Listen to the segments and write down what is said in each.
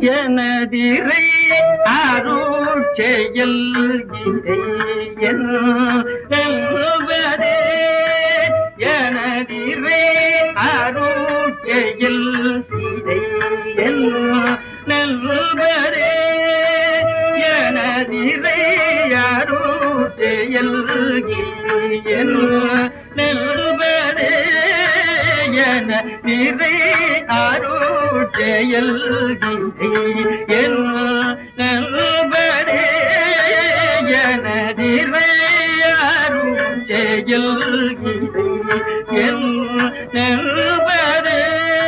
எனதிரை அருட்செயல் இறை என்பதே எனதிரை அருட்செயல் இறை நல்வரே எனதிரை அருட்செயல் என் நல்வரே என திரை அருட்செயல் என் நல்வரே என திரை அருட்செயல் என் நல்வரே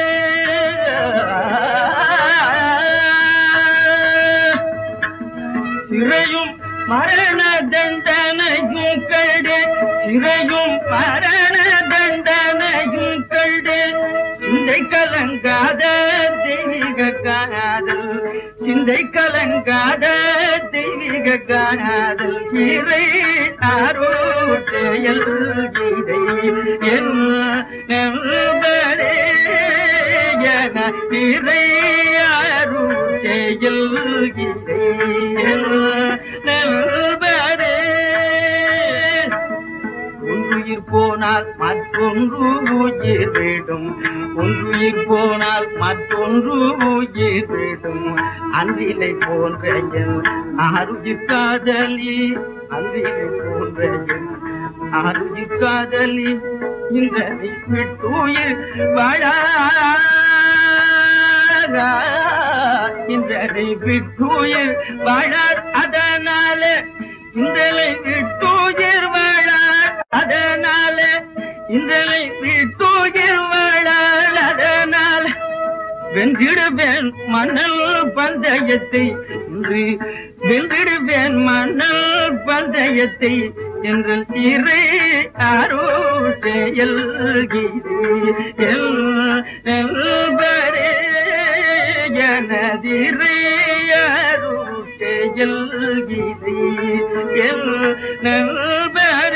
சிறையும் மரண தண்டனையும் கடு சிறையும் மரண தண்டனையும் கடு சிந்தை கலங்காத தெய்வீக காதல் சிந்தை கலங்காத தெய்வீக காதல் சிறை ஆரோட்டையல் கீதை என் நண்பரே என திரை அருட்செயல் கீதை என் நண்பரே ஒன்றுயிர் போனால் மற்றொன்று உயிர் விடும் ஒன்றுயிர் போனால் மற்றொன்று உயிர் விடும் அன்றிலை போன்ற என் அருகிர் காதலி அன்றிலை போன்ற என் அருகிர் காதலி இந்த விட்டுயிர் வாழா இந்த விட்டுயிர் வாழார் அதனால இந்தலை விட்டுயிர் வாழார் அதனால இந்தலை விட்டுயிர் வாழார் அதனால வென்றிடுவேன் மணல் பந்தயத்தை இன்று வென்றிடுவேன் மணல் பந்தயத்தை என்று இறை அருட்செயல் என்பரே எனதிரை அருட்செயல் என் நண்பரே